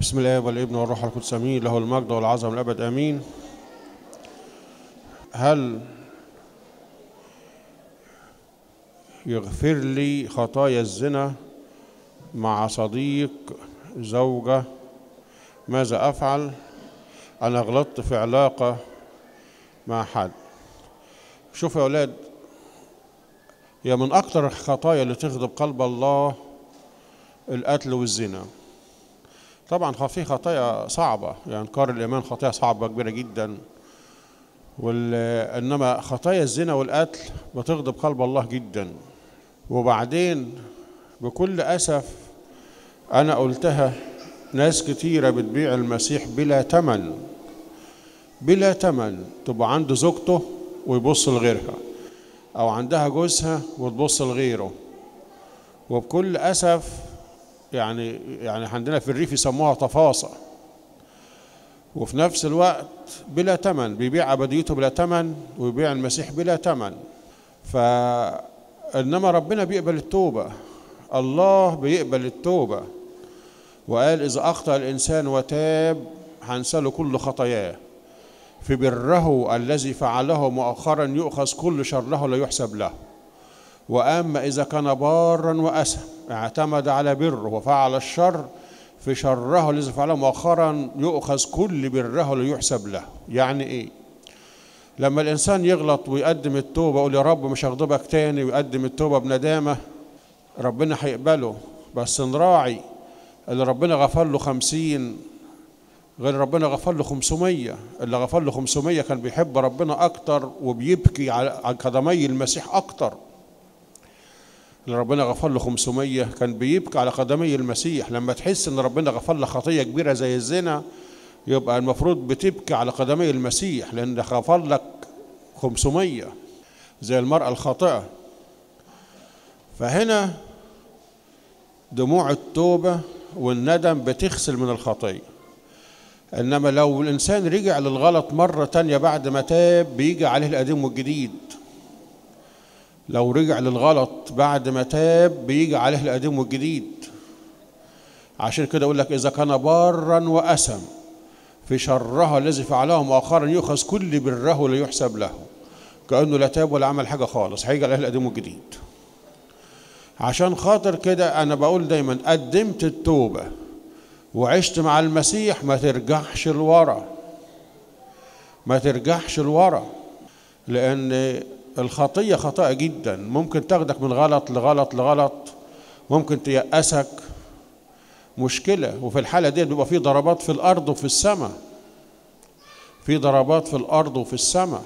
بسم الله والابن والروح القدس امين له المجد والعظمه الابد امين هل يغفر لي خطايا الزنا مع صديق زوجة ماذا أفعل أنا غلطت في علاقة مع حد شوف يا أولاد هي من أكتر الخطايا اللي تغضب قلب الله القتل والزنا طبعا في خطايا صعبة يعني انكار الإيمان خطايا صعبة كبيرة جدا وال... إنما خطايا الزنا والقتل بتغضب قلب الله جدا وبعدين بكل أسف أنا قلتها ناس كتيرة بتبيع المسيح بلا تمن بلا تمن تبقى عنده زوجته ويبص لغيرها أو عندها جوزها وتبص لغيره وبكل أسف يعني يعني عندنا في الريف يسموها تفاصة وفي نفس الوقت بلا تمن بيبيع أبديته بلا تمن ويبيع المسيح بلا تمن فإنما ربنا بيقبل التوبة الله بيقبل التوبة وقال إذا أخطأ الإنسان وتاب هنسله كل خطاياه في بره الذي فعله مؤخرا يؤخذ كل شره لا يحسب له وأما إذا كان بارا وأسى اعتمد على بره وفعل الشر في شره الذي فعله مؤخرا يؤخذ كل بره لا يحسب له يعني إيه لما الإنسان يغلط ويقدم التوبة يقول يا رب مش هغضبك تاني ويقدم التوبة بندامة ربنا هيقبله بس نراعي اللي ربنا غفر له خمسين غير ربنا غفر له 500 اللي غفر له 500 كان بيحب ربنا أكتر وبيبكي على قدمي المسيح أكتر اللي ربنا غفر له 500 كان بيبكي على قدمي المسيح لما تحس ان ربنا غفر لك خطيه كبيره زي الزنا يبقى المفروض بتبكي على قدمي المسيح لان غفر لك 500 زي المراه الخاطئه فهنا دموع التوبه والندم بتغسل من الخطيه انما لو الانسان رجع للغلط مره تانية بعد ما تاب بيجي عليه القديم والجديد لو رجع للغلط بعد ما تاب بيجي عليه القديم والجديد عشان كده اقول لك اذا كان بارا واسم في شرها الذي فعله مؤخرا يؤخذ كل بره لا يحسب له كانه لا تاب ولا عمل حاجه خالص هيجي عليه القديم والجديد عشان خاطر كده انا بقول دايما قدمت التوبه وعشت مع المسيح ما ترجعش لورا ما ترجعش لورا لان الخطية خطأ جدا ممكن تاخدك من غلط لغلط لغلط ممكن تيأسك مشكلة وفي الحالة دي بيبقى في ضربات في الأرض وفي السماء في ضربات في الأرض وفي السماء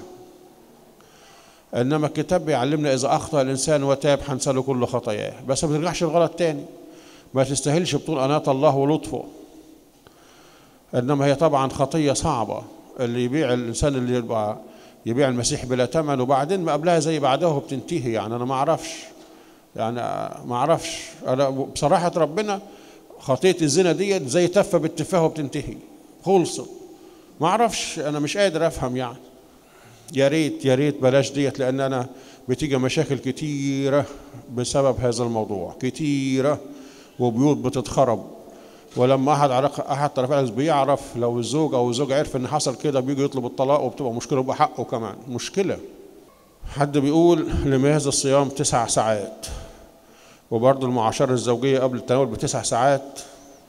إنما الكتاب بيعلمنا إذا أخطأ الإنسان وتاب هنسله كل خطاياه بس ما ترجعش الغلط تاني ما تستاهلش بطول أناة الله ولطفه إنما هي طبعا خطية صعبة اللي يبيع الإنسان اللي يبقى يبيع المسيح بلا ثمن وبعدين ما قبلها زي بعدها بتنتهي يعني انا ما اعرفش يعني ما اعرفش انا بصراحه ربنا خطيه الزنا ديت زي تفه بالتفاهه وبتنتهي خلصت ما اعرفش انا مش قادر افهم يعني يا ريت يا ريت بلاش ديت لان انا بتيجي مشاكل كتيره بسبب هذا الموضوع كتيره وبيوت بتتخرب ولما احد علاقة احد طرفين بيعرف لو الزوج او الزوج عرف ان حصل كده بيجي يطلب الطلاق وبتبقى مشكله وبقى حقه كمان مشكله حد بيقول لماذا الصيام تسع ساعات وبرضه المعاشرة الزوجية قبل التناول بتسع ساعات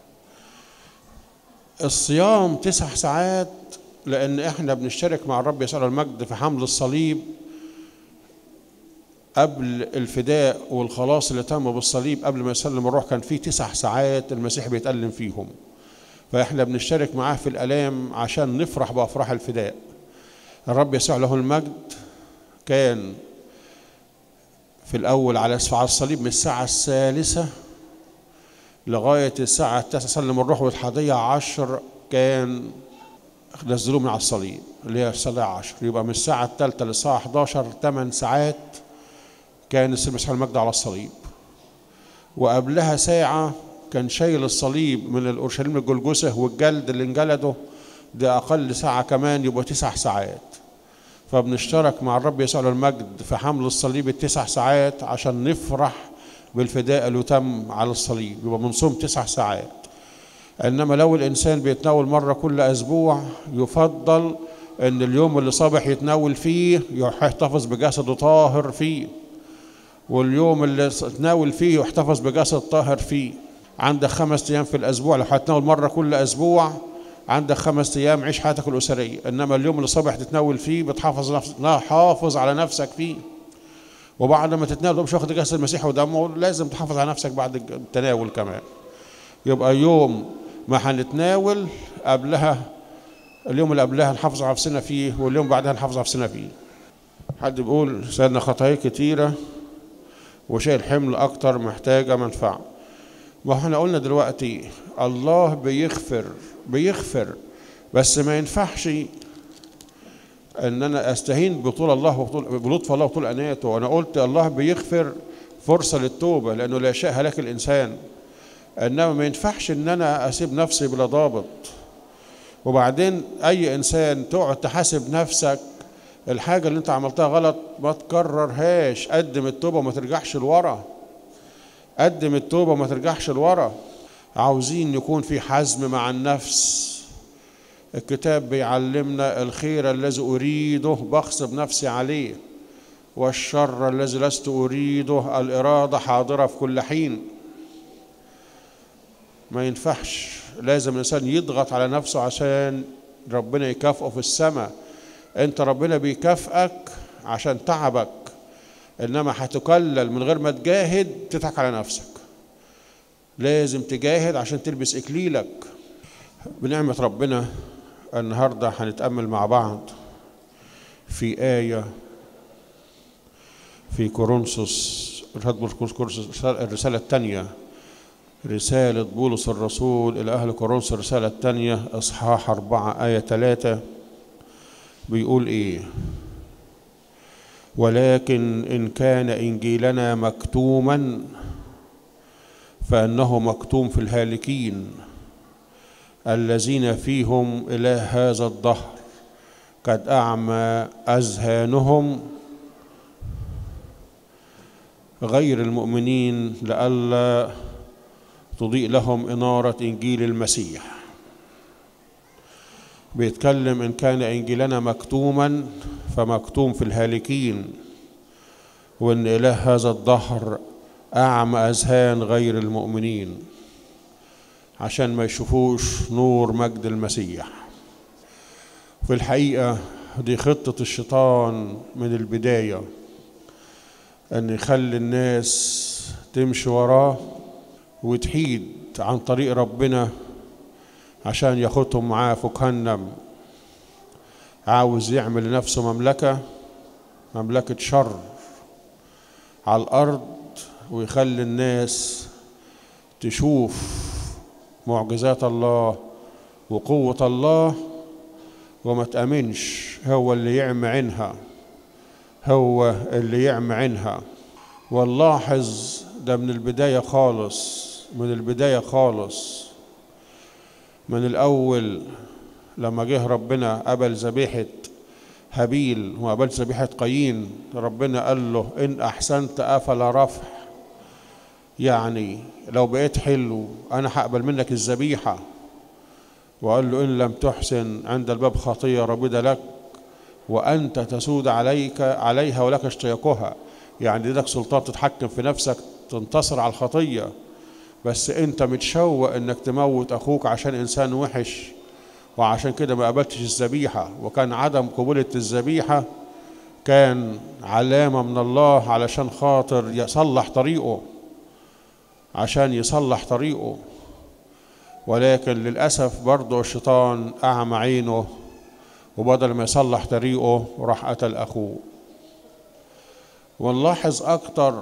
الصيام تسع ساعات لأن إحنا بنشترك مع الرب يسوع المجد في حمل الصليب قبل الفداء والخلاص اللي تم بالصليب قبل ما يسلم الروح كان في تسع ساعات المسيح بيتألم فيهم فإحنا بنشترك معاه في الآلام عشان نفرح بأفراح الفداء الرب يسوع له المجد كان في الأول على على الصليب من الساعة الثالثة لغاية الساعة التاسعة سلم الروح والحادية عشر كان نزلوه من على الصليب اللي هي الصلاة عشر يبقى من الساعة الثالثة للساعة 11 8 ساعات كان المسيح المجد على الصليب وقبلها ساعة كان شايل الصليب من الأورشليم الجلجسة والجلد اللي انجلده ده أقل ساعة كمان يبقى تسع ساعات فبنشترك مع الرب يسوع المجد في حمل الصليب التسع ساعات عشان نفرح بالفداء اللي تم على الصليب يبقى بنصوم تسع ساعات انما لو الانسان بيتناول مره كل اسبوع يفضل ان اليوم اللي صبح يتناول فيه يحتفظ بجسده طاهر فيه واليوم اللي تناول فيه يحتفظ بجسد طاهر فيه عندك خمس ايام في الاسبوع لو هتناول مره كل اسبوع عندك خمس ايام عيش حياتك الاسريه انما اليوم اللي صبح تتناول فيه بتحافظ نفسك لا حافظ على نفسك فيه وبعد ما تتناول مش واخد جسد المسيح ودمه لازم تحافظ على نفسك بعد التناول كمان يبقى يوم ما هنتناول قبلها اليوم اللي قبلها نحافظ على نفسنا فيه واليوم بعدها نحافظ على نفسنا فيه حد بيقول سيدنا خطايا كتيرة وشايل حمل أكتر محتاجة منفعة ما احنا قلنا دلوقتي الله بيغفر بيغفر بس ما ينفعش ان انا استهين بطول الله وبطول بلطف الله وطول اناته وانا قلت الله بيغفر فرصه للتوبه لانه لا يشاء هلاك الانسان انما ما ينفعش ان انا اسيب نفسي بلا ضابط وبعدين اي انسان تقعد تحاسب نفسك الحاجه اللي انت عملتها غلط ما تكررهاش قدم التوبه وما ترجعش لورا قدم التوبه وما ترجعش لورا عاوزين يكون في حزم مع النفس الكتاب بيعلمنا الخير الذي اريده بغصب نفسي عليه والشر الذي لست اريده الاراده حاضره في كل حين ما ينفعش لازم الانسان يضغط على نفسه عشان ربنا يكافئه في السماء انت ربنا بيكافئك عشان تعبك انما هتكلل من غير ما تجاهد تضحك على نفسك لازم تجاهد عشان تلبس اكليلك بنعمة ربنا النهاردة هنتأمل مع بعض في آية في كورنثوس الرسالة الثانية رسالة بولس الرسول إلى أهل كورنثوس الرسالة الثانية إصحاح أربعة آية ثلاثة بيقول إيه ولكن إن كان إنجيلنا مكتوما فإنه مكتوم في الهالكين الذين فيهم إله هذا الدهر قد أعمى أذهانهم غير المؤمنين لئلا تضيء لهم إنارة إنجيل المسيح بيتكلم إن كان إنجيلنا مكتوما فمكتوم في الهالكين وإن إله هذا الدهر أعمى أذهان غير المؤمنين عشان ما يشوفوش نور مجد المسيح في الحقيقة دي خطة الشيطان من البداية أن يخلي الناس تمشي وراه وتحيد عن طريق ربنا عشان ياخدهم معاه في جهنم عاوز يعمل لنفسه مملكة مملكة شر على الأرض ويخلي الناس تشوف معجزات الله وقوة الله وما تأمنش هو اللي يعمى عينها هو اللي يعمى عينها ونلاحظ ده من البداية خالص من البداية خالص من الأول لما جه ربنا قبل ذبيحة هابيل وقبل ذبيحة قايين ربنا قال له إن أحسنت أفلا رفع يعني لو بقيت حلو أنا هقبل منك الذبيحة وقال له إن لم تحسن عند الباب خطية ربنا لك وأنت تسود عليك عليها ولك اشتياقها يعني لك سلطان تتحكم في نفسك تنتصر على الخطية بس أنت متشوق إنك تموت أخوك عشان إنسان وحش وعشان كده ما قبلتش الذبيحة وكان عدم قبولة الذبيحة كان علامة من الله علشان خاطر يصلح طريقه عشان يصلح طريقه ولكن للأسف برضه الشيطان أعمى عينه وبدل ما يصلح طريقه راح قتل أخوه ونلاحظ أكتر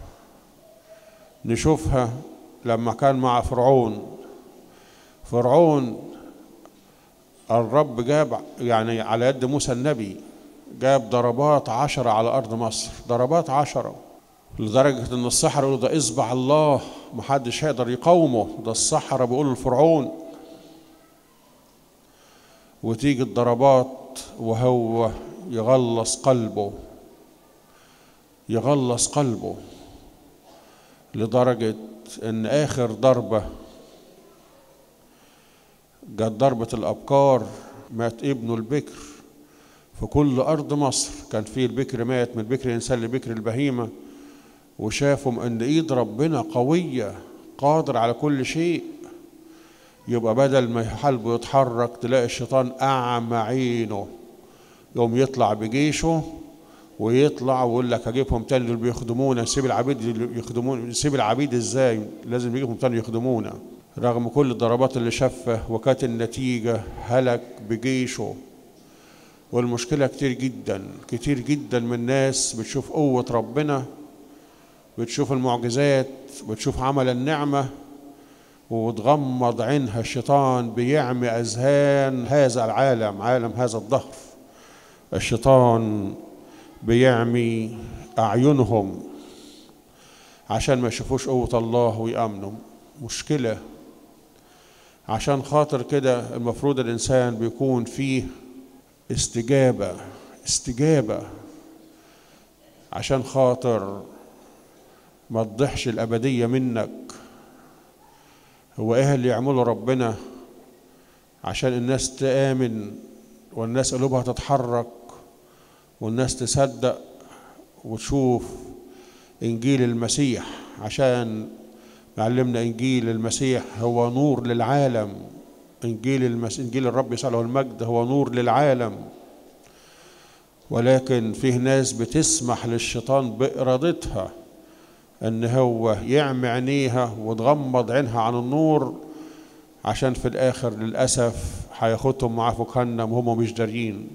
نشوفها لما كان مع فرعون فرعون الرب جاب يعني على يد موسى النبي جاب ضربات عشرة على أرض مصر ضربات عشرة لدرجة إن الصحراء يقولوا ده إصبع الله محدش هيقدر يقاومه ده الصحراء بيقولوا لفرعون وتيجي الضربات وهو يغلص قلبه يغلص قلبه لدرجة إن آخر ضربة جت ضربة الأبكار مات ابنه البكر في كل أرض مصر كان فيه البكر مات من البكر الإنسان لبكر البهيمة وشافوا أن إيد ربنا قوية قادر على كل شيء يبقى بدل ما قلبه يتحرك تلاقي الشيطان أعمى عينه يوم يطلع بجيشه ويطلع ويقول لك هجيبهم تاني دول بيخدمونا سيب العبيد يخدمون سيب العبيد ازاي لازم يجيبهم تاني يخدمونا رغم كل الضربات اللي شافها وكانت النتيجة هلك بجيشه والمشكلة كتير جدا كتير جدا من الناس بتشوف قوة ربنا بتشوف المعجزات بتشوف عمل النعمة وتغمض عينها الشيطان بيعمي أذهان هذا العالم عالم هذا الظهر الشيطان بيعمي أعينهم عشان ما يشوفوش قوة الله ويأمنوا مشكلة عشان خاطر كده المفروض الإنسان بيكون فيه استجابة استجابة عشان خاطر ما تضحش الأبدية منك هو إيه اللي يعمله ربنا عشان الناس تآمن والناس قلوبها تتحرك والناس تصدق وتشوف إنجيل المسيح عشان معلمنا إنجيل المسيح هو نور للعالم إنجيل المس... إنجيل الرب يسأله المجد هو نور للعالم ولكن فيه ناس بتسمح للشيطان بإرادتها ان هو يعمي عينيها وتغمض عينها عن النور عشان في الاخر للاسف هياخدهم معاه في جهنم وهم مش دارين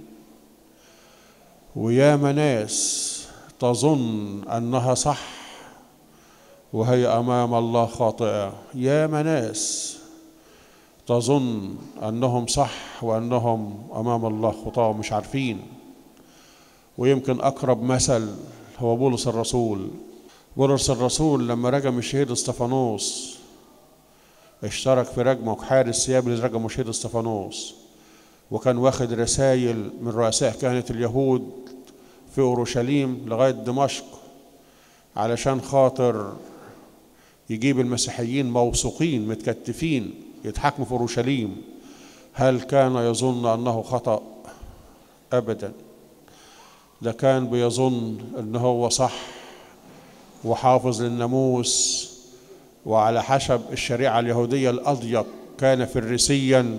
وياما ناس تظن انها صح وهي امام الله خاطئه ياما ناس تظن انهم صح وانهم امام الله خطاه ومش عارفين ويمكن اقرب مثل هو بولس الرسول بولس الرسول لما رجم الشهيد استفانوس اشترك في رجمه وحارس ثياب اللي رجموا الشهيد استفانوس وكان واخد رسائل من رؤساء كهنة اليهود في أورشليم لغاية دمشق علشان خاطر يجيب المسيحيين موثوقين متكتفين يتحاكموا في أورشليم هل كان يظن أنه خطأ أبدا ده كان بيظن أنه هو صح وحافظ للناموس وعلى حسب الشريعة اليهودية الأضيق كان فريسيا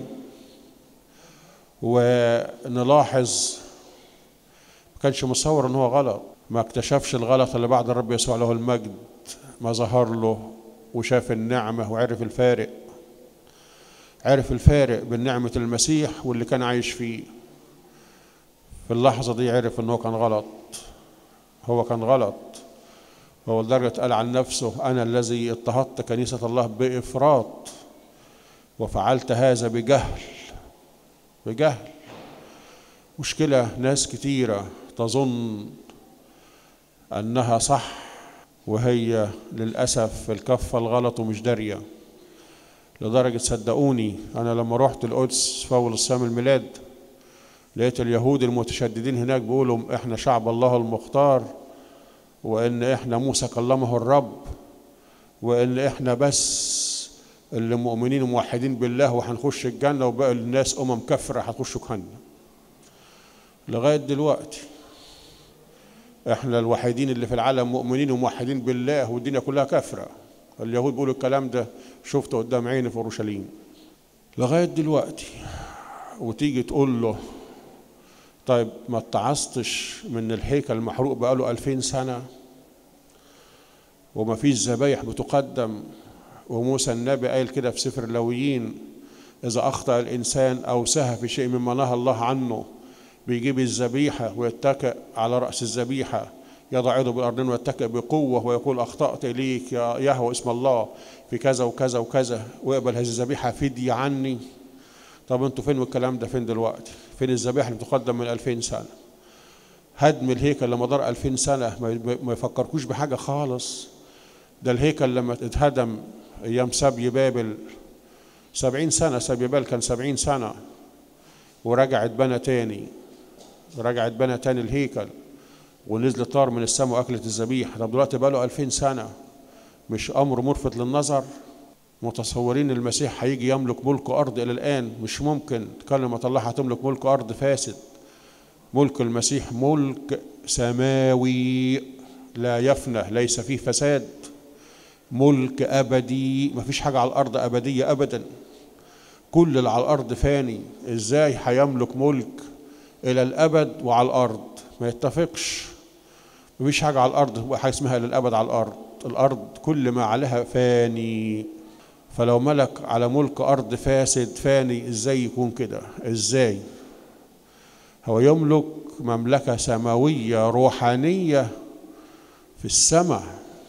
ونلاحظ ما كانش مصور ان هو غلط ما اكتشفش الغلط اللي بعد الرب يسوع له المجد ما ظهر له وشاف النعمة وعرف الفارق عرف الفارق بين نعمة المسيح واللي كان عايش فيه في اللحظة دي عرف ان هو كان غلط هو كان غلط هو لدرجة قال عن نفسه أنا الذي اضطهدت كنيسة الله بإفراط وفعلت هذا بجهل بجهل مشكلة ناس كتيرة تظن أنها صح وهي للأسف في الكفة الغلط ومش دارية لدرجة صدقوني أنا لما رحت القدس في أول الصيام الميلاد لقيت اليهود المتشددين هناك بيقولوا إحنا شعب الله المختار وان احنا موسى كلمه الرب وان احنا بس اللي مؤمنين وموحدين بالله وهنخش الجنه وباقي الناس امم كفره هتخشوا جهنم لغايه دلوقتي احنا الوحيدين اللي في العالم مؤمنين وموحدين بالله والدنيا كلها كافره اليهود بيقولوا الكلام ده شفته قدام عيني في اورشليم لغايه دلوقتي وتيجي تقول له طيب ما اتعظتش من الهيكل المحروق بقاله ألفين سنة وما فيش ذبايح بتقدم وموسى النبي قال كده في سفر اللويين إذا أخطأ الإنسان أو سهى في شيء مما نهى الله عنه بيجيب الذبيحة ويتكئ على رأس الذبيحة يضع يده بالأرض ويتكئ بقوة ويقول أخطأت إليك يا يهوى اسم الله في كذا وكذا وكذا ويقبل هذه الذبيحة فدية عني طب انتوا فين والكلام ده فين دلوقتي فين الذبائح اللي بتقدم من 2000 سنة هدم الهيكل لمدار 2000 سنة ما يفكركوش بحاجة خالص ده الهيكل لما اتهدم أيام سبي بابل سبعين سنة سبي بابل كان سبعين سنة ورجع اتبنى تاني رجع اتبنى تاني الهيكل ونزل طار من السماء وأكلت الذبيح طب دلوقتي بقاله 2000 سنة مش أمر ملفت للنظر متصورين المسيح هيجي يملك ملك أرض إلى الآن مش ممكن كلمة الله هتملك ملك أرض فاسد ملك المسيح ملك سماوي لا يفنى ليس فيه فساد ملك أبدي مفيش حاجة على الأرض أبدية أبدا كل اللي على الأرض فاني إزاي هيملك ملك إلى الأبد وعلى الأرض ما يتفقش مفيش حاجة على الأرض حاجة اسمها إلى الأبد على الأرض الأرض كل ما عليها فاني فلو ملك على ملك أرض فاسد فاني إزاي يكون كده إزاي هو يملك مملكة سماوية روحانية في السماء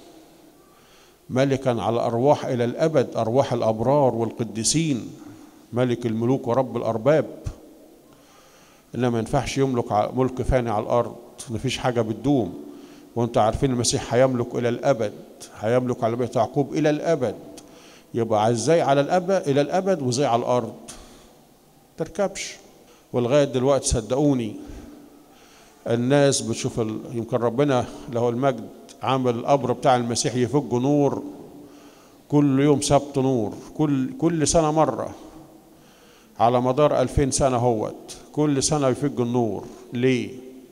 ملكا على أرواح إلى الأبد أرواح الأبرار والقديسين ملك الملوك ورب الأرباب إنما ما ينفعش يملك ملك فاني على الأرض مفيش حاجة بتدوم وانتم عارفين المسيح هيملك إلى الأبد هيملك على بيت يعقوب إلى الأبد يبقى ازاي على الأبد إلى الأبد وزي على الأرض تركبش ولغاية دلوقتي صدقوني الناس بتشوف ال... يمكن ربنا له المجد عامل القبر بتاع المسيح يفج نور كل يوم سبت نور كل كل سنة مرة على مدار ألفين سنة هوت كل سنة يفج النور ليه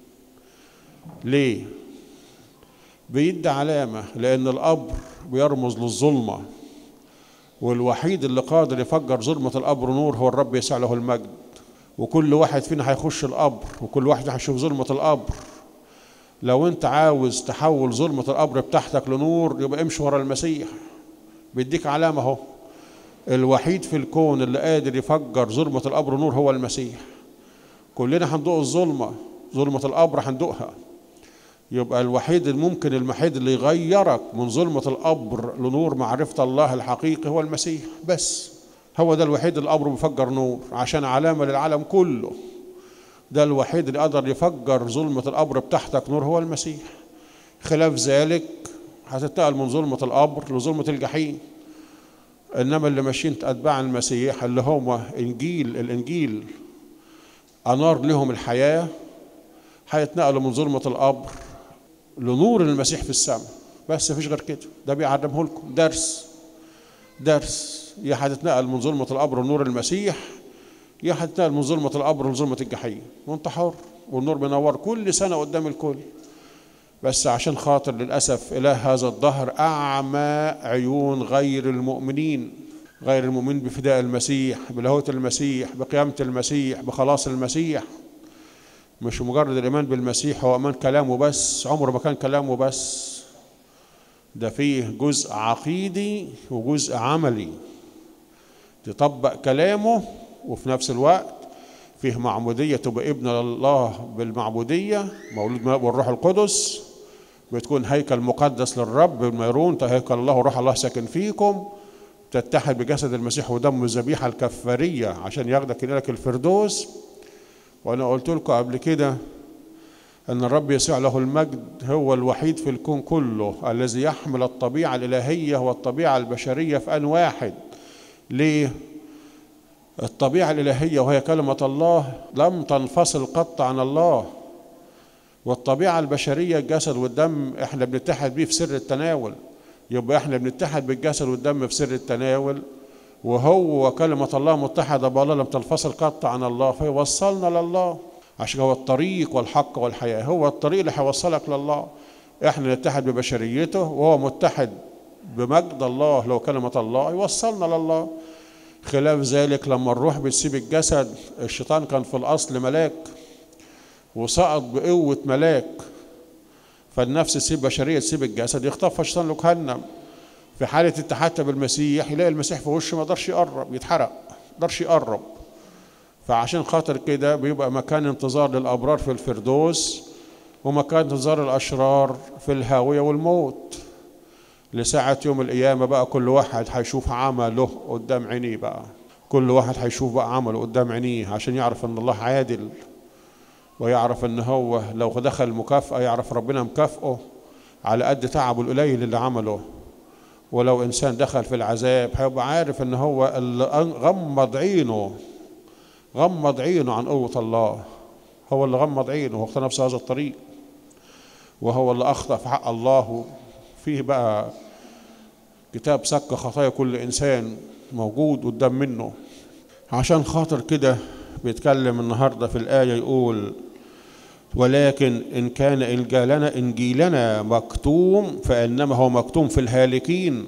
ليه بيدي علامة لأن القبر بيرمز للظلمة والوحيد اللي قادر يفجر ظلمة القبر نور هو الرب يسع له المجد وكل واحد فينا هيخش القبر وكل واحد هيشوف ظلمة القبر لو انت عاوز تحول ظلمة القبر بتاعتك لنور يبقى امشي ورا المسيح بيديك علامة اهو الوحيد في الكون اللي قادر يفجر ظلمة القبر نور هو المسيح كلنا هندوق الظلمة ظلمة القبر هندوقها يبقى الوحيد الممكن المحيد اللي يغيرك من ظلمة القبر لنور معرفة الله الحقيقي هو المسيح بس هو ده الوحيد اللي القبر بيفجر نور عشان علامة للعالم كله ده الوحيد اللي قدر يفجر ظلمة القبر بتاعتك نور هو المسيح خلاف ذلك هتنتقل من ظلمة القبر لظلمة الجحيم إنما اللي ماشيين أتباع المسيح اللي هم إنجيل الإنجيل أنار لهم الحياة هيتنقلوا من ظلمة القبر لنور المسيح في السماء بس مفيش غير كده ده بيعلمه لكم درس درس يا هتتنقل من ظلمة القبر لنور المسيح يا هتتنقل من ظلمة القبر لظلمة الجحيم وانت حر والنور بينور كل سنة قدام الكل بس عشان خاطر للأسف إله هذا الدهر أعمى عيون غير المؤمنين غير المؤمنين بفداء المسيح بلاهوت المسيح بقيامة المسيح بخلاص المسيح مش مجرد الإيمان بالمسيح هو إيمان كلامه بس عمره ما كان كلامه بس ده فيه جزء عقيدي وجزء عملي تطبق كلامه وفي نفس الوقت فيه معمودية تبقى ابن الله بالمعمودية مولود من والروح القدس بتكون هيكل مقدس للرب بالميرون هيكل الله وروح الله ساكن فيكم تتحد بجسد المسيح ودم الذبيحة الكفارية عشان ياخدك إليك الفردوس وأنا قلت لكم قبل كده أن الرب يسوع له المجد هو الوحيد في الكون كله الذي يحمل الطبيعة الإلهية والطبيعة البشرية في آن واحد ليه؟ الطبيعة الإلهية وهي كلمة الله لم تنفصل قط عن الله والطبيعة البشرية الجسد والدم احنا بنتحد بيه في سر التناول يبقى احنا بنتحد بالجسد والدم في سر التناول وهو وكلمة الله متحدة بالله لم تنفصل قط عن الله فيوصلنا لله عشان هو الطريق والحق والحياة هو الطريق اللي هيوصلك لله احنا نتحد ببشريته وهو متحد بمجد الله لو كلمة الله يوصلنا لله خلاف ذلك لما الروح بتسيب الجسد الشيطان كان في الأصل ملاك وسقط بقوة ملاك فالنفس تسيب بشرية تسيب الجسد يخطفها الشيطان له جهنم في حالة اتحادها بالمسيح يلاقي المسيح في وشه ما يقدرش يقرب يتحرق ما يقدرش يقرب فعشان خاطر كده بيبقى مكان انتظار للأبرار في الفردوس ومكان انتظار الأشرار في الهاوية والموت لساعة يوم القيامة بقى كل واحد هيشوف عمله قدام عينيه بقى كل واحد هيشوف بقى عمله قدام عينيه عشان يعرف ان الله عادل ويعرف ان هو لو دخل مكافأة يعرف ربنا مكافئه على قد تعبه القليل اللي عمله ولو انسان دخل في العذاب هيبقى عارف ان هو اللي غمض عينه غمض عينه عن قوة الله هو اللي غمض عينه واختار نفسه هذا الطريق وهو اللي أخطأ في حق الله فيه بقى كتاب سك خطايا كل إنسان موجود قدام منه عشان خاطر كده بيتكلم النهارده في الآية يقول ولكن إن كان إنجيلنا إنجيلنا مكتوم فإنما هو مكتوم في الهالكين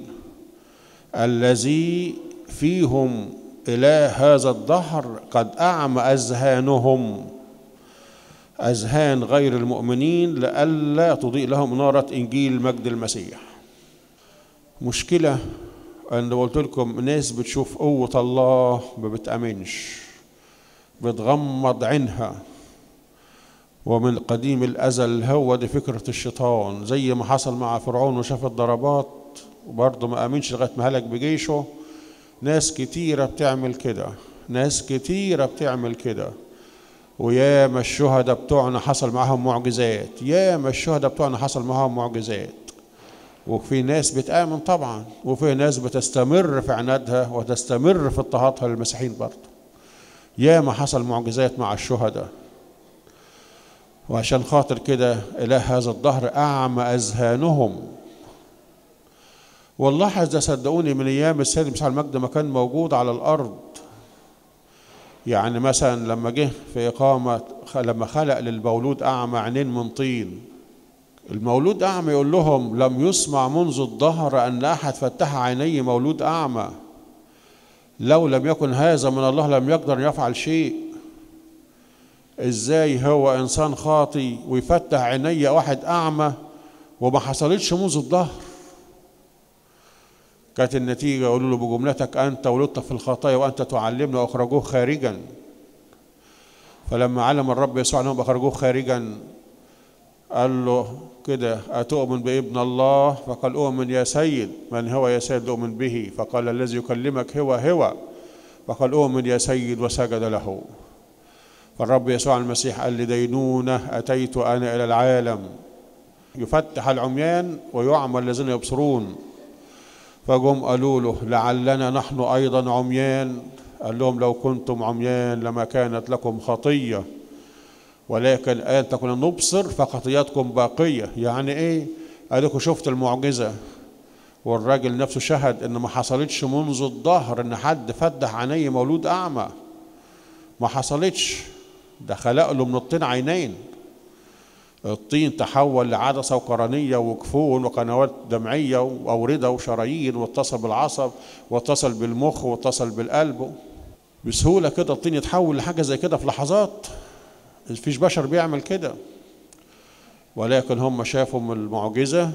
الذي فيهم إله هذا الدهر قد أعمى أذهانهم أذهان غير المؤمنين لئلا تضيء لهم نارة إنجيل مجد المسيح مشكلة أنا قلت لكم ناس بتشوف قوة الله ما بتأمنش بتغمض عينها ومن قديم الأزل هو دي فكرة الشيطان زي ما حصل مع فرعون وشاف الضربات وبرضه ما آمنش لغاية ما هلك بجيشه ناس كتيرة بتعمل كده ناس كتيرة بتعمل كده وياما الشهداء بتوعنا حصل معاهم معجزات ياما الشهداء بتوعنا حصل معاهم معجزات وفي ناس بتآمن طبعا وفي ناس بتستمر في عنادها وتستمر في اضطهادها للمسيحيين برضه ياما حصل معجزات مع الشهداء وعشان خاطر كده إله هذا الدهر أعمى أذهانهم والله ده صدقوني من أيام السيد مسيح المجد ما كان موجود على الأرض يعني مثلا لما جه في إقامة لما خلق للمولود أعمى عينين من طين المولود أعمى يقول لهم لم يسمع منذ الظهر أن أحد فتح عيني مولود أعمى لو لم يكن هذا من الله لم يقدر يفعل شيء ازاي هو انسان خاطي ويفتح عيني واحد اعمى وما حصلتش منذ الظهر كانت النتيجة يقولوا له بجملتك أنت ولدت في الخطايا وأنت تعلمنا وأخرجوه خارجا فلما علم الرب يسوع أنهم أخرجوه خارجا قال له كده أتؤمن بابن الله فقال أؤمن يا سيد من هو يا سيد أؤمن به فقال الذي يكلمك هو هو فقال أؤمن يا سيد وسجد له فالرب يسوع المسيح قال لدينونة أتيت أنا إلى العالم يفتح العميان ويعمى الذين يبصرون فجم قالوا له لعلنا نحن أيضا عميان قال لهم لو كنتم عميان لما كانت لكم خطية ولكن الآن تكون نبصر فخطياتكم باقية يعني إيه قال لكم شفت المعجزة والراجل نفسه شهد إن ما حصلتش منذ الظهر إن حد فتح عيني مولود أعمى ما حصلتش ده خلق له من الطين عينين الطين تحول لعدسة وقرنية وكفون وقنوات دمعية وأوردة وشرايين واتصل بالعصب واتصل بالمخ واتصل بالقلب بسهولة كده الطين يتحول لحاجة زي كده في لحظات مفيش بشر بيعمل كده ولكن هم شافوا من المعجزة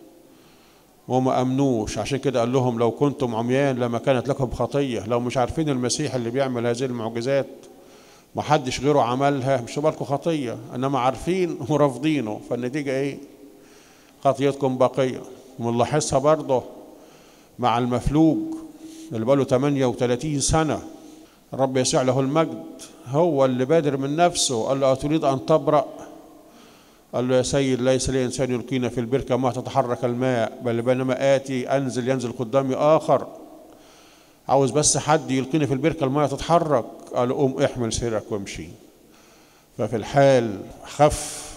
وما أمنوش عشان كده قال لهم لو كنتم عميان لما كانت لكم خطية لو مش عارفين المسيح اللي بيعمل هذه المعجزات ما حدش غيره عملها مش بالكم خطية إنما عارفين ورافضينه فالنتيجة إيه؟ خطيتكم باقية ونلاحظها برضه مع المفلوج اللي بقاله 38 سنة الرب يسوع له المجد هو اللي بادر من نفسه قال له أتريد أن تبرأ قال له يا سيد ليس لي إنسان يلقينا في البركة ما تتحرك الماء بل بينما آتي أنزل ينزل قدامي آخر عاوز بس حد يلقيني في البركة الماء تتحرك قال قوم احمل سيرك وامشي ففي الحال خف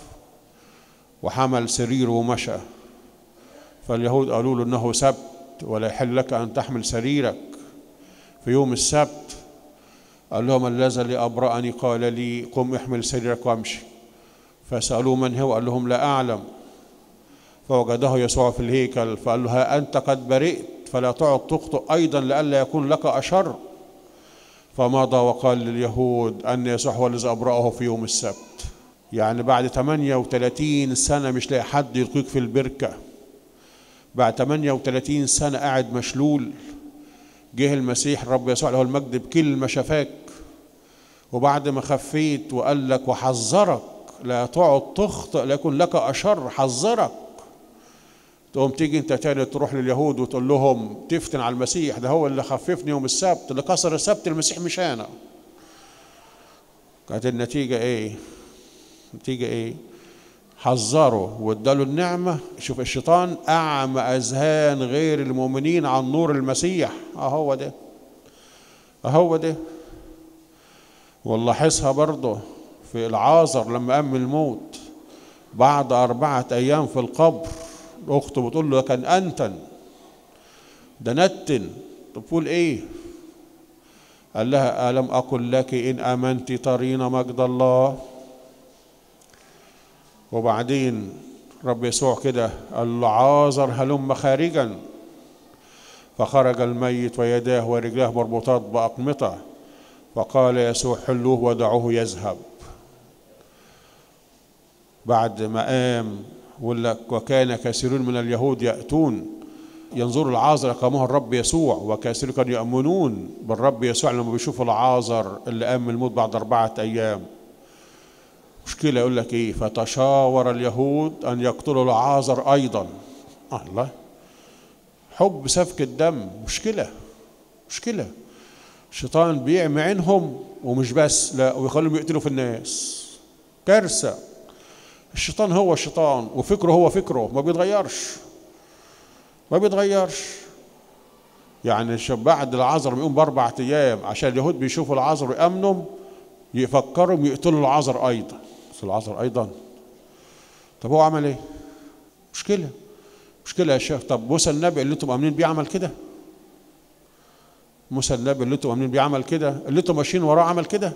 وحمل سريره ومشى فاليهود قالوا له انه سبت ولا يحل لك ان تحمل سريرك في يوم السبت قال لهم الذي أبرأني قال لي قم احمل سريرك وامشي فسألوه من هو قال لهم لا أعلم فوجده يسوع في الهيكل فقال له ها أنت قد برئت فلا تعد تخطئ أيضا لئلا يكون لك أشر فمضى وقال لليهود أن يسوع هو الذي أبرأه في يوم السبت يعني بعد 38 سنة مش لاقي حد يلقيك في البركة بعد 38 سنة قاعد مشلول جه المسيح الرب يسوع له المجد بكلمة شفاك وبعد ما خفيت وقال لك وحذرك لا تقعد تخطئ ليكن لك أشر حذرك تقوم تيجي انت تاني تروح لليهود وتقول لهم تفتن على المسيح ده هو اللي خففني يوم السبت اللي كسر السبت المسيح مش انا كانت النتيجة ايه النتيجة ايه حذره واداله النعمة شوف الشيطان أعمى أذهان غير المؤمنين عن نور المسيح أهو ده أهو ده ونلاحظها برضه في العازر لما قام الموت بعد أربعة أيام في القبر أخته بتقول له كان أنتن ده نتن طب تقول ايه قال لها ألم أقل لك إن آمنت ترين مجد الله وبعدين رب يسوع كده قال له عازر هلم خارجا فخرج الميت ويداه ورجلاه مربوطات بأقمطة فقال يسوع حلوه ودعوه يذهب بعد ما قام ولا وكان كثيرون من اليهود يأتون ينظروا العازر قامه الرب يسوع وكثيرون كانوا يؤمنون بالرب يسوع لما بيشوفوا العازر اللي قام من الموت بعد أربعة أيام مشكلة يقول لك إيه فتشاور اليهود أن يقتلوا العازر أيضا الله حب سفك الدم مشكلة مشكلة الشيطان بيعمي عينهم ومش بس لا ويخليهم يقتلوا في الناس كارثة الشيطان هو الشيطان وفكره هو فكره ما بيتغيرش ما بيتغيرش يعني بعد العذر بيقوم باربع ايام عشان اليهود بيشوفوا العذر ويامنوا يفكروا يقتلوا العذر ايضا العذر ايضا طب هو عمل ايه؟ مشكله مشكله يا شيخ طب موسى النبي اللي انتم مؤمنين بيه عمل كده موسى النبي اللي انتم مؤمنين بيه عمل كده اللي انتم ماشيين وراه عمل كده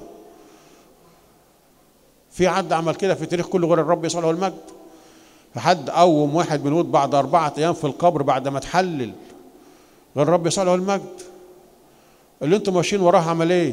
في حد عمل كده في التاريخ كله غير الرب يسوع له المجد فحد قوم واحد بنموت بعد أربعة أيام في القبر بعد ما تحلل غير الرب يسوع له المجد اللي انتم ماشيين وراه عمل ايه؟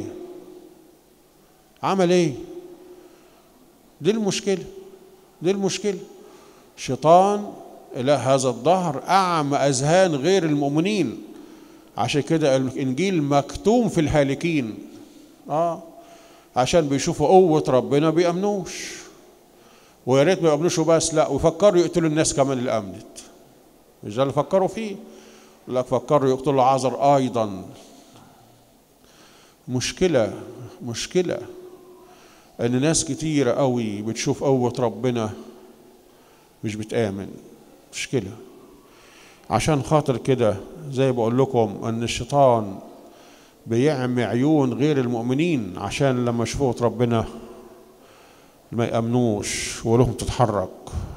عمل ايه؟ دي المشكلة دي المشكلة شيطان إله هذا الظهر أعمى أذهان غير المؤمنين عشان كده الإنجيل مكتوم في الهالكين آه عشان بيشوفوا قوة ربنا بيأمنوش ويا ريت ما يأمنوش بس لا ويفكروا يقتلوا الناس كمان اللي أمنت مش ده اللي فكروا فيه يقول لك فكروا يقتلوا عازر أيضا مشكلة مشكلة ان ناس كتيرة قوي بتشوف قوة ربنا مش بتآمن مشكلة عشان خاطر كده زي بقول لكم ان الشيطان بيعمي عيون غير المؤمنين عشان لما يشوفوا ربنا ما يأمنوش ولهم تتحرك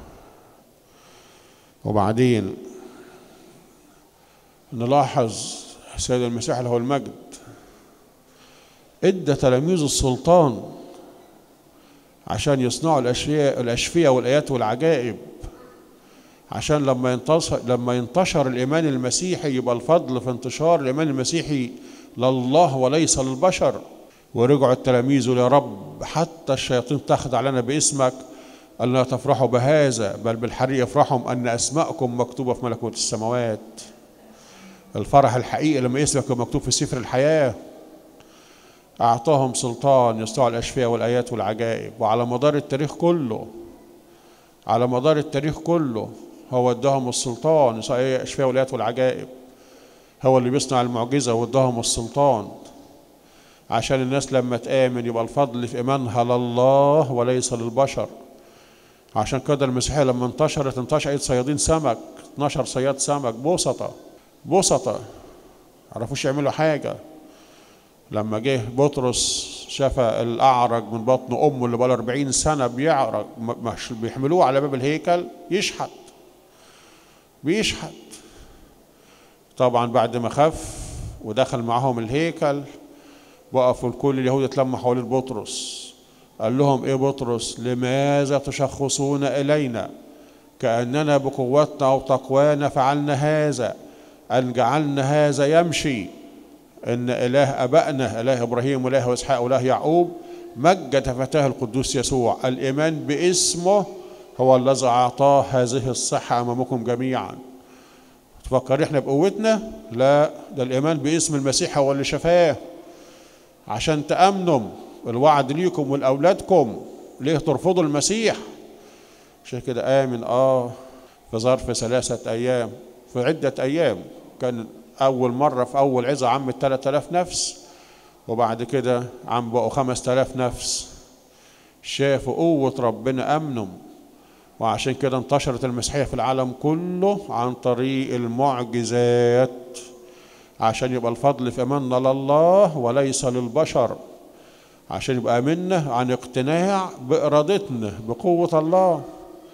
وبعدين نلاحظ سيد المسيح له المجد ادى تلاميذ السلطان عشان يصنعوا الاشياء الاشفياء والايات والعجائب عشان لما ينتشر لما ينتشر الايمان المسيحي يبقى الفضل في انتشار الايمان المسيحي لله وليس للبشر ورجعوا التلاميذ يا رب حتى الشياطين تخضع لنا باسمك ألا تفرحوا بهذا بل بالحري يفرحهم أن أسماءكم مكتوبة في ملكوت السماوات الفرح الحقيقي لما اسمك مكتوب في سفر الحياة أعطاهم سلطان يستوى الأشفياء والآيات والعجائب وعلى مدار التاريخ كله على مدار التاريخ كله هو اداهم السلطان يستوى الأشفياء والآيات والعجائب هو اللي بيصنع المعجزة واداهم السلطان عشان الناس لما تآمن يبقى الفضل في إيمانها لله وليس للبشر عشان كده المسيحية لما انتشرت انتشرت صيادين سمك 12 صياد سمك بوسطة بوسطة عرفوش يعملوا حاجة لما جه بطرس شاف الأعرج من بطن أمه اللي بقاله 40 سنة بيعرج مش بيحملوه على باب الهيكل يشحت بيشحت طبعا بعد ما خف ودخل معاهم الهيكل وقفوا الكل اليهود اتلموا حوالين بطرس قال لهم ايه بطرس لماذا تشخصون الينا كاننا بقوتنا او تقوانا فعلنا هذا ان جعلنا هذا يمشي ان اله ابائنا اله ابراهيم واله اسحاق واله يعقوب مجد فتاه القدوس يسوع الايمان باسمه هو الذي اعطاه هذه الصحه امامكم جميعا تفكر احنا بقوتنا لا ده الايمان باسم المسيح هو اللي شفاه عشان تامنوا الوعد ليكم ولاولادكم ليه ترفضوا المسيح عشان كده امن اه في ظرف ثلاثه ايام في عده ايام كان اول مره في اول عظه عم 3000 نفس وبعد كده عم بقوا 5000 نفس شافوا قوه ربنا امنوا وعشان كده انتشرت المسيحيه في العالم كله عن طريق المعجزات عشان يبقى الفضل في اماننا لله وليس للبشر عشان يبقى منا عن اقتناع بارادتنا بقوه الله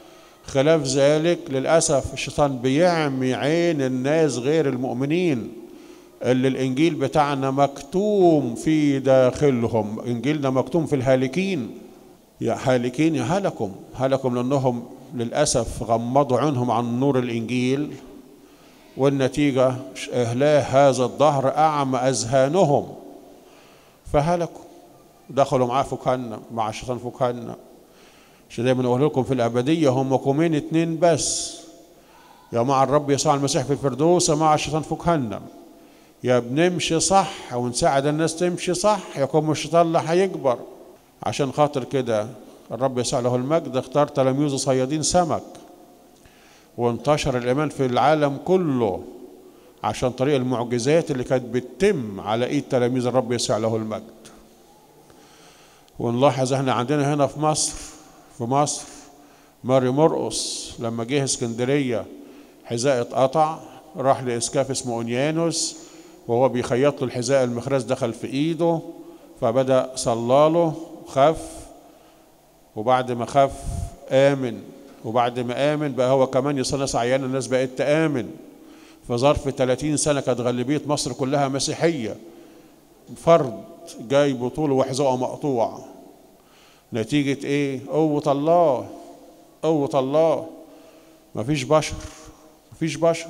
خلاف ذلك للأسف الشيطان بيعمي عين الناس غير المؤمنين اللي الإنجيل بتاعنا مكتوم في داخلهم إنجيلنا مكتوم في الهالكين يا هالكين يا هلكم هلكم لأنهم للأسف غمضوا عينهم عن نور الإنجيل والنتيجة إهلاه هذا الظهر أعمى أذهانهم فهلكوا دخلوا معاه في جهنم مع الشيطان في جهنم عشان دايما اقول لكم في الابديه هم كومين اتنين بس يا مع الرب يسوع المسيح في الفردوس يا مع الشيطان في جهنم يا بنمشي صح ونساعد الناس تمشي صح يكون الشيطان لا هيكبر عشان خاطر كده الرب يسوع له المجد اختار تلاميذه صيادين سمك وانتشر الايمان في العالم كله عشان طريق المعجزات اللي كانت بتتم على ايد تلاميذ الرب يسوع له المجد ونلاحظ احنا عندنا هنا في مصر في مصر ماري مرقص لما جه اسكندريه حذاء اتقطع راح لاسكاف اسمه اونيانوس وهو بيخيط له الحذاء المخرز دخل في ايده فبدا صلاله خف وبعد ما خف امن وبعد ما امن بقى هو كمان يصلي عيان الناس بقت تامن في ظرف 30 سنه كانت غالبيه مصر كلها مسيحيه فرد جاي بطوله وحذاءه مقطوع نتيجة ايه قوة الله قوة الله مفيش بشر مفيش بشر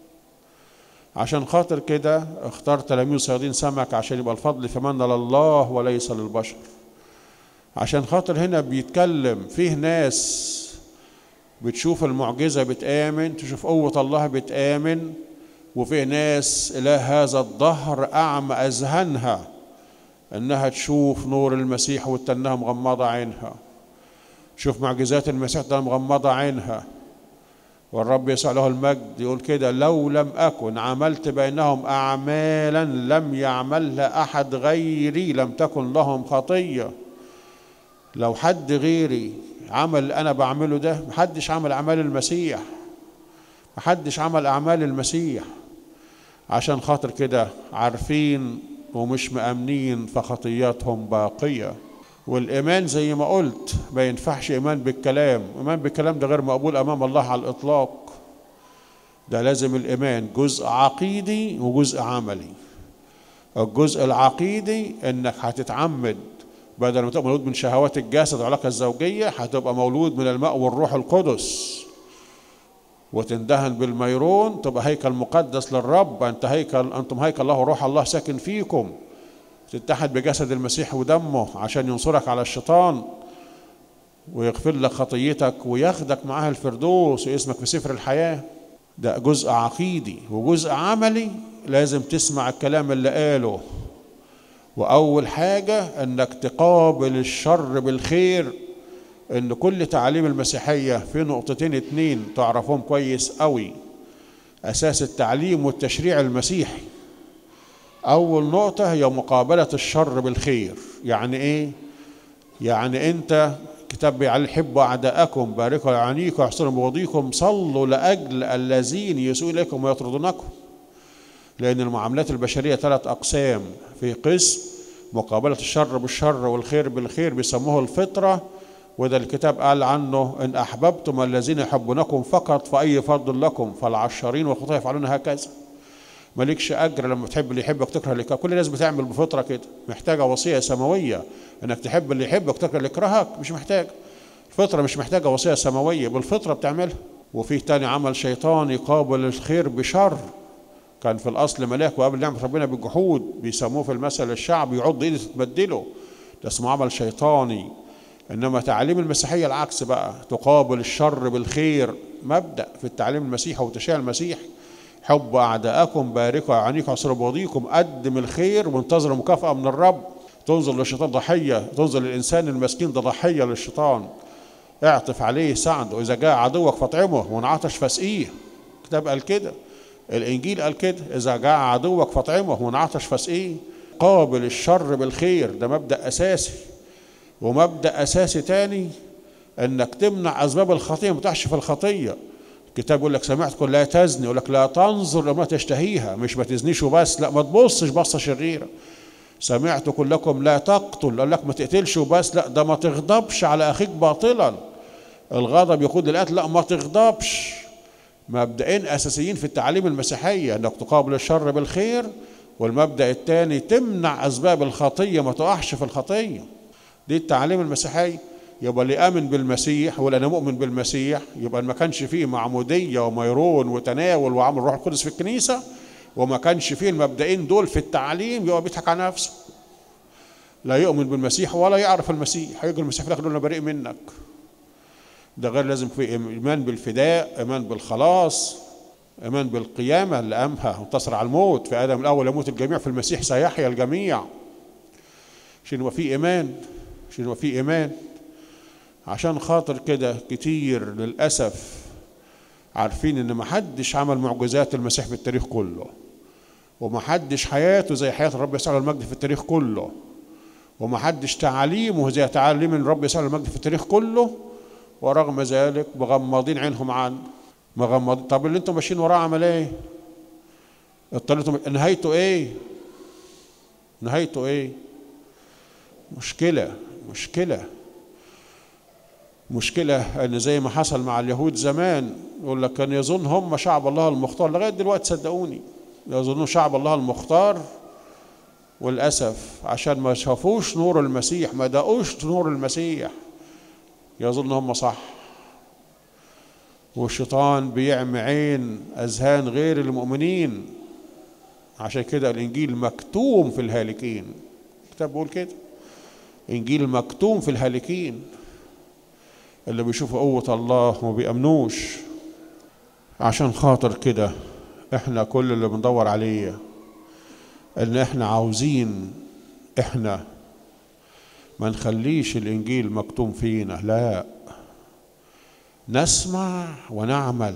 عشان خاطر كده اختار تلاميذ صيادين سمك عشان يبقى الفضل في من لله وليس للبشر عشان خاطر هنا بيتكلم فيه ناس بتشوف المعجزة بتآمن تشوف قوة الله بتآمن وفيه ناس إله هذا الظهر أعمى أذهانها انها تشوف نور المسيح وتنها مغمضة عينها تشوف معجزات المسيح ده مغمضة عينها والرب يسوع له المجد يقول كده لو لم أكن عملت بينهم أعمالا لم يعملها أحد غيري لم تكن لهم خطية لو حد غيري عمل اللي أنا بعمله ده محدش عمل أعمال المسيح محدش عمل أعمال المسيح عشان خاطر كده عارفين ومش مأمنين فخطياتهم باقية والإيمان زي ما قلت ما ينفعش إيمان بالكلام إيمان بالكلام ده غير مقبول أمام الله على الإطلاق ده لازم الإيمان جزء عقيدي وجزء عملي الجزء العقيدي إنك هتتعمد بدل ما تبقى مولود من شهوات الجسد والعلاقة الزوجية هتبقى مولود من الماء والروح القدس وتندهن بالميرون تبقى هيكل مقدس للرب انت هيكل انتم هيكل الله وروح الله ساكن فيكم تتحد بجسد المسيح ودمه عشان ينصرك على الشيطان ويغفر لك خطيتك وياخدك معاه الفردوس واسمك في سفر الحياه ده جزء عقيدي وجزء عملي لازم تسمع الكلام اللي قاله واول حاجه انك تقابل الشر بالخير ان كل تعاليم المسيحيه في نقطتين اتنين تعرفهم كويس قوي اساس التعليم والتشريع المسيحي اول نقطه هي مقابله الشر بالخير يعني ايه يعني انت كتاب بيعلي حبوا اعداءكم باركوا لعانيكم واحسنوا بوضيكم صلوا لاجل الذين يسوء اليكم ويطردونكم لان المعاملات البشريه ثلاث اقسام في قسم مقابله الشر بالشر والخير بالخير بيسموه الفطره وده الكتاب قال عنه إن أحببتم الذين يحبونكم فقط فأي فضل لكم فالعشرين والخطاة يفعلون هكذا مالكش أجر لما تحب اللي يحبك تكره اللي كل الناس بتعمل بفطرة كده محتاجة وصية سماوية إنك تحب اللي يحبك تكره اللي يكرهك مش محتاج الفطرة مش محتاجة وصية سماوية بالفطرة بتعملها وفيه تاني عمل شيطاني قابل الخير بشر كان في الأصل ملاك وقبل نعمة ربنا بالجحود بيسموه في المثل الشعب يعض إيده تتبدله ده اسمه عمل شيطاني انما تعاليم المسيحيه العكس بقى تقابل الشر بالخير مبدا في التعليم المسيحي وتشريع المسيح حب اعداءكم باركوا اعانيكم عصر بوضيكم قدم الخير وانتظروا مكافاه من الرب تنظر للشيطان ضحيه تنظر للانسان المسكين ده ضحيه للشيطان اعطف عليه ساعده اذا جاء عدوك فاطعمه وان عطش فاسقيه الكتاب قال كده الانجيل قال كده اذا جاء عدوك فاطعمه وان عطش فاسقيه قابل الشر بالخير ده مبدا اساسي ومبدا اساسي تاني انك تمنع اسباب الخطيه ما تحش في الخطيه الكتاب يقول لك سمعتكم لا تزني يقول لك لا تنظر لما تشتهيها مش ما تزنيش وبس لا ما تبصش بصه شريره سمعت كلكم لا تقتل قال لك ما تقتلش وبس لا ده ما تغضبش على اخيك باطلا الغضب يقود للقتل لا ما تغضبش مبدئين اساسيين في التعاليم المسيحيه انك تقابل الشر بالخير والمبدا الثاني تمنع اسباب الخطيه ما تقعش في الخطيه دي التعاليم المسيحيه يبقى اللي امن بالمسيح ولا انا مؤمن بالمسيح يبقى ما كانش فيه معموديه وميرون وتناول وعمل الروح القدس في الكنيسه وما كانش فيه المبدئين دول في التعليم يبقى بيضحك على نفسه لا يؤمن بالمسيح ولا يعرف المسيح هيجي المسيح في الاخر يقول انا بريء منك ده غير لازم في ايمان بالفداء ايمان بالخلاص ايمان بالقيامه اللي قامها وانتصر على الموت في ادم الاول يموت الجميع في المسيح سيحيا الجميع عشان يبقى في ايمان عشان يبقى في ايمان عشان خاطر كده كتير للاسف عارفين ان محدش عمل معجزات المسيح في التاريخ كله ومحدش حياته زي حياه الرب يسوع المجد في التاريخ كله ومحدش تعاليمه زي تعاليم الرب يسوع المجد في التاريخ كله ورغم ذلك مغمضين عينهم عنه مغمضين طب اللي انتم ماشيين وراه عمل ايه؟ اضطريتم نهايته ايه؟ نهايته ايه؟ مشكلة مشكلة مشكلة ان زي ما حصل مع اليهود زمان يقول لك كان يظن هم شعب الله المختار لغاية دلوقتي صدقوني يظنون شعب الله المختار وللأسف عشان ما شافوش نور المسيح ما دقوش نور المسيح يظن هم صح والشيطان بيعمي عين أذهان غير المؤمنين عشان كده الإنجيل مكتوم في الهالكين الكتاب بيقول كده إنجيل مكتوم في الهالكين اللي بيشوفوا قوة الله وما بيأمنوش عشان خاطر كده احنا كل اللي بندور عليه ان احنا عاوزين احنا ما نخليش الانجيل مكتوم فينا لا نسمع ونعمل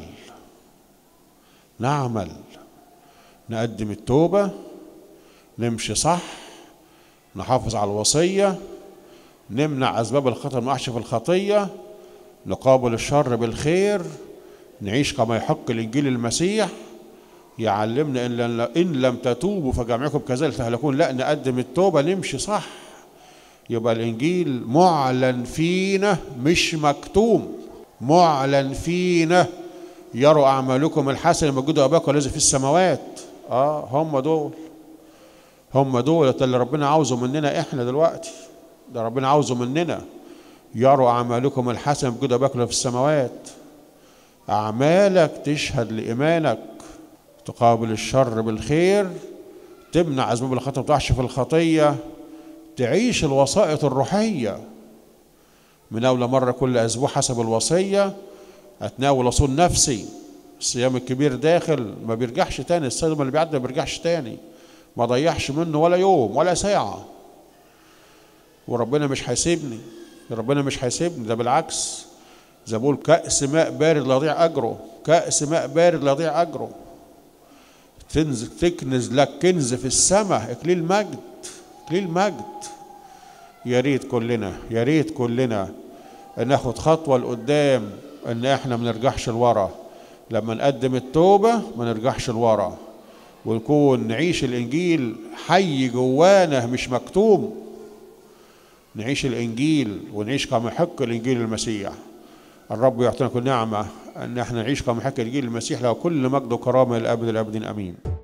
نعمل نقدم التوبه نمشي صح نحافظ على الوصيه نمنع اسباب الخطر ما في الخطيه نقابل الشر بالخير نعيش كما يحق الانجيل المسيح يعلمنا ان ان لم تتوبوا فجميعكم كذلك تهلكون لا نقدم التوبه نمشي صح يبقى الانجيل معلن فينا مش مكتوم معلن فينا يروا اعمالكم الحسنه مجد اباكم الذي في السماوات اه هم دول هم دول اللي ربنا عاوزه مننا احنا دلوقتي ده ربنا عاوزه مننا يروا اعمالكم الحسنه مجد اباكم في السماوات اعمالك تشهد لايمانك تقابل الشر بالخير تمنع اسباب الخطر ما تقعش في الخطيه تعيش الوسائط الروحيه من اول مره كل اسبوع حسب الوصيه اتناول اصول نفسي الصيام الكبير داخل ما بيرجعش تاني الصيام اللي بيعدي ما بيرجعش تاني ما ضيعش منه ولا يوم ولا ساعه وربنا مش هيسيبني ربنا مش هيسيبني ده بالعكس زي بقول كأس ماء بارد لا يضيع أجره كأس ماء بارد لا يضيع أجره تنزل تكنز لك كنز في السماء إكليل مجد إكليل مجد يا ريت كلنا يا ريت كلنا ناخد خطوة لقدام إن إحنا ما نرجعش لورا لما نقدم التوبة ما نرجعش لورا ونكون نعيش الإنجيل حي جوانا مش مكتوم نعيش الإنجيل ونعيش كما يحق الإنجيل المسيح الرب يعطينا كل نعمة أن احنا نعيش كما حكى الجيل المسيح له كل مجد وكرامة للأبد الأبدين أمين